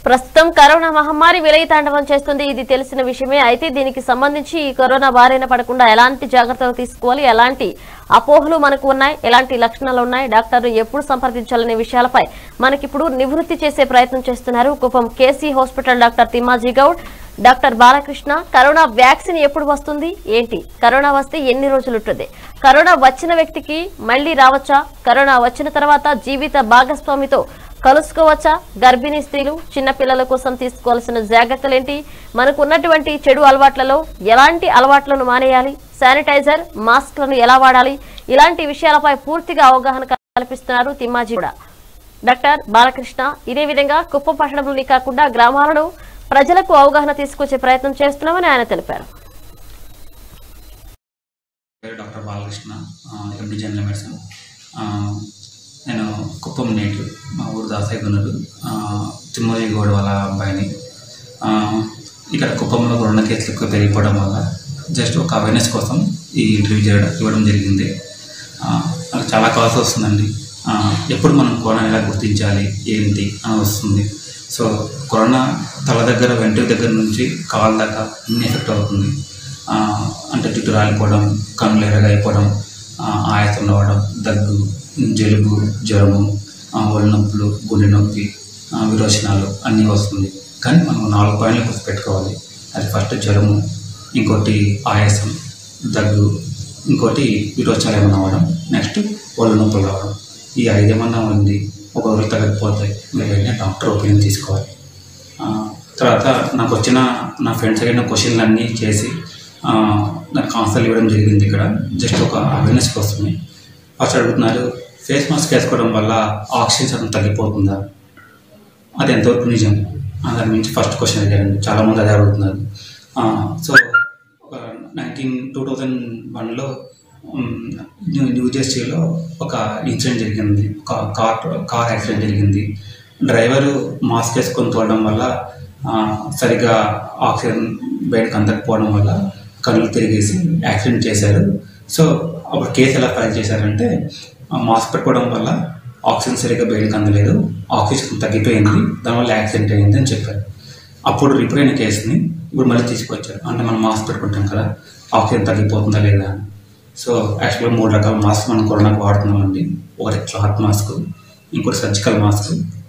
ప్రస్తుతం కరోనా మహమ్మారి విలయతాండవం చేస్తుంది ఇది తెలిసిన విషయమే అయితే దీనికి సంబంధించి ఈ కరోనా బారిన పడకుండా ఎలాంటి జాగ్రత్తలు తీసుకోవాలి ఎలాంటి అపోహలు మనకు ఉన్నాయి ఎలాంటి లక్షణాలు ఉన్నాయి డాక్టర్ను ఎప్పుడు సంప్రదించాలనే విషయాలపై మనకిప్పుడు నివృత్తి చేసే ప్రయత్నం చేస్తున్నారు Kuppam KC hospital doctor Thimmaji Goud doctor Balakrishna corona vaccine ఎప్పుడు వస్తుంది ఏంటి కరోనా వస్తే ఎన్ని రోజులు ఉంటుంది కరోనా వచ్చిన వ్యక్తికి మళ్ళీ రావచ్చా కరోనా వచ్చిన తర్వాత జీవిత భాగస్వామితో కలుసుకోవచ్చా గర్భిణీ స్త్రీలు చిన్నపిల్లల కోసం తీసుకోవాల్సిన జాగ్రత్తలేంటి మనకు ఉన్నటువంటి చెడు అలవాట్లలో ఎలాంటి అలవాట్లను మానేయాలి శానిటైజర్ మాస్క్లను ఎలా వాడాలి ఇలాంటి విషయాలపై పూర్తిగా అవగాహన కల్పిస్తున్నారు తిమ్మాజీ కూడా డాక్టర్ బాలకృష్ణ ఇదే విధంగా కుప్పం పట్టణంలోని కాకుండా గ్రామాలను ప్రజలకు అవగాహన తీసుకొచ్చే ప్రయత్నం చేస్తున్నామని ఆయన తెలిపారు పేరు doctor Balakrishna MD general medicine ఆ, నేను కుప్పం నేటివ్ మా ఊరు దాసాయి గునులు తిమ్మోజీ గౌడ్ వాళ్ళ అబ్బాయిని ఆ, ఇక్కడ కుప్పంలో కరోనా కేసులు ఎక్కువ పెరిగిపోవడం వల్ల జస్ట్ ఒక అవేర్నెస్ కోసం ఈ ఇంటర్వ్యూ చేయడం ఇవ్వడం జరిగింది ఆ, నాకు చాలా కాల్స్ వస్తుందండి ఆ, ఎప్పుడు మనం కరోనా ఎలా గుర్తించాలి ఏంటి అని వస్తుంది సో కరోనా తల దగ్గర వెంట్రుక దగ్గర నుంచి కాళ్ళ దాకా అన్ని ఎఫెక్ట్ అవుతుంది ఆ, అంటే జుట్టు రాలిపోవడం కన్నులు ఎర్రగా అయిపోవడం ఆ, ఆయాసం రావడం దగ్గు జలుబు జ్వరము ఆ, ఒళ్ళు నొప్పులు గుండె నొప్పి ఆ, విరోచనాలు అన్నీ వస్తుంది కానీ మనం నాలుగు పాయింట్లు గుర్తుపెట్టుకోవాలి అది ఫస్ట్ జ్వరము ఇంకోటి ఆయాసం దగ్గు ఇంకోటి విరోచనాలు ఏమైనా అవ్వడం నెక్స్ట్ ఒళ్ళు నొప్పులు రావడం ఈ ఐదు ఏమన్నా ఉంది ఒక రోజు తగ్గకపోతే మీరు వెళ్ళి డాక్టర్ ఒపీనియన్ తీసుకోవాలి ఆ, తర్వాత నాకు వచ్చిన నా ఫ్రెండ్స్ అడిగిన క్వశ్చన్లు అన్నీ చేసి ఆ, నాకు ఆన్సర్లు ఇవ్వడం జరిగింది ఇక్కడ జస్ట్ ఒక అవేర్నెస్ కోసమే ఫస్ట్ అడుగుతున్నారు ఫేస్ మాస్క్ వేసుకోవడం వల్ల ఆక్సిజన్ శాతం తగ్గిపోతుందా అది ఎంతవరకు నిజం ఆ, దాని నుంచి ఫస్ట్ క్వశ్చన్ అడిగారండి చాలామంది అదే అడుగుతున్నారు ఆ, సో ఒక నైన్టీన్ టూ థౌజండ్ వన్లో న్యూ న్యూ జెర్సీలో ఒక ఇన్సిడెంట్ జరిగింది ఒక కార్ కార్ యాక్సిడెంట్ జరిగింది డ్రైవరు మాస్క్ వేసుకొని తోలడం వల్ల ఆ, సరిగా ఆక్సిజన్ బయటకు అందకపోవడం వల్ల కళ్ళు తిరిగేసి యాక్సిడెంట్ చేశారు సో అప్పుడు కేసు ఎలా ఫైల్ చేశారంటే ఆ మాస్క్ పెట్టుకోవడం వల్ల ఆక్సిజన్ సరిగ్గా బయటకు అందలేదు ఆక్సిజన్ తగ్గిపోయింది దానివల్ల యాక్సిడెంట్ అయింది అని చెప్పారు అప్పుడు రిపేర్ అయిన కేసుని ఇప్పుడు మళ్ళీ తీసుకొచ్చారు అంటే మనం మాస్క్ పెట్టుకుంటాం కదా ఆక్సిజన్ తగ్గిపోతుందా లేదా అని సో యాక్చువల్గా మూడు రకాల మాస్క్ మనం కరోనాకు వాడుతున్నామండి ఒకటి క్లాత్ మాస్క్ ఇంకోటి సర్జికల్ మాస్క్